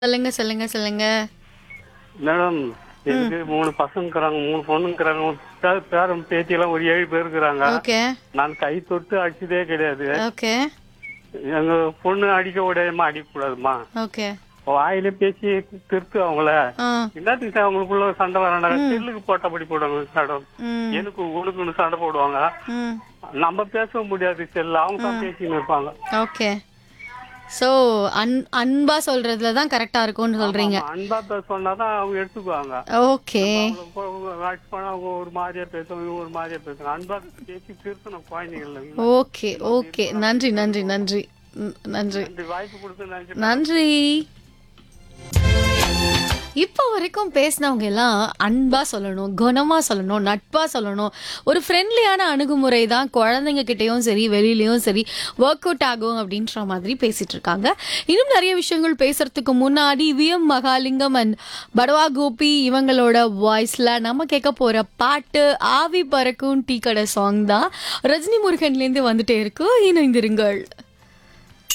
சொல்லுங்க சொல்லுங்க சொல்லுங்க மேடம் எனக்கு மூணு பசங்க இருக்கிறாங்க மூணு பொண்ணுங்க இருக்கிறாங்க பே- பேரன் பேத்தி எல்லாம் ஒரு ஏழு பேர் இருக்கிறாங்க ஓகே நான் கை தொட்டு அடிச்சதே கிடையாது ஓகே எங்க பொண்ணு அடிக்க உடையமா அடிக்க கூடாதுமா ஓகே வாயில பேசி திருத்து அவங்கள ஆ என்னத்துக்கு சார் அவங்களுக்குள்ள சண்டை வராண்டாங்க செல்லுக்கு போட்டபடி போடுவாங்க மேடம் ம் எனக்கு உனக்குன்னு சண்டை போடுவாங்க ம் நம்ம பேச முடியாது செல்ல அவங்க தான் பேசின்னு இருப்பாங்க ஓகே ஸோ அன் அன்பா சொல்றதுல தான் கரெக்டா இருக்கும்னு சொல்றீங்க ஆமா, அன்பா பேச சொன்னாதான் அவங்க எடுத்துக்குவாங்க ஓகே அவங்க போ- அவங்க வாட்ச் பண்ணா அவங்க ஒரு மாதிரியா பேசுவாங்க இவங்க ஒரு மாதிரியா பேசுவாங்க அன்பா பேசி திருத்தணும் குழந்தைகள் ஓகே ஓகே நன்றி நன்றி நன்றி ம், நன்றி நன்றி வாய்ப்பு கொடுத்து நன்றி நன்றி இப்போ வரைக்கும் பேசினவங்க எல்லாம் அன்பா சொல்லணும் குணமா சொல்லணும் நட்பா சொல்லணும் ஒரு ஃப்ரெண்ட்லியான அணுகுமுறை தான் குழந்தைங்க கிட்டயும் சரி வெளியிலயும் சரி ஒர்க் அவுட் ஆகும் அப்படின்ற மாதிரி பேசிட்டு இருக்காங்க இன்னும் நிறைய விஷயங்கள் பேசுறதுக்கு முன்னாடி விஎம் மகாலிங்கம் அண்ட் படவா கோபி இவங்களோட வாய்ஸ்ல நம்ம கேட்க போற பாட்டு ஆவி பறக்கும் டீ கடை சாங் தான் ரஜினி முருகன்லேருந்து வந்துட்டே இருக்கு இணைந்திருங்கள்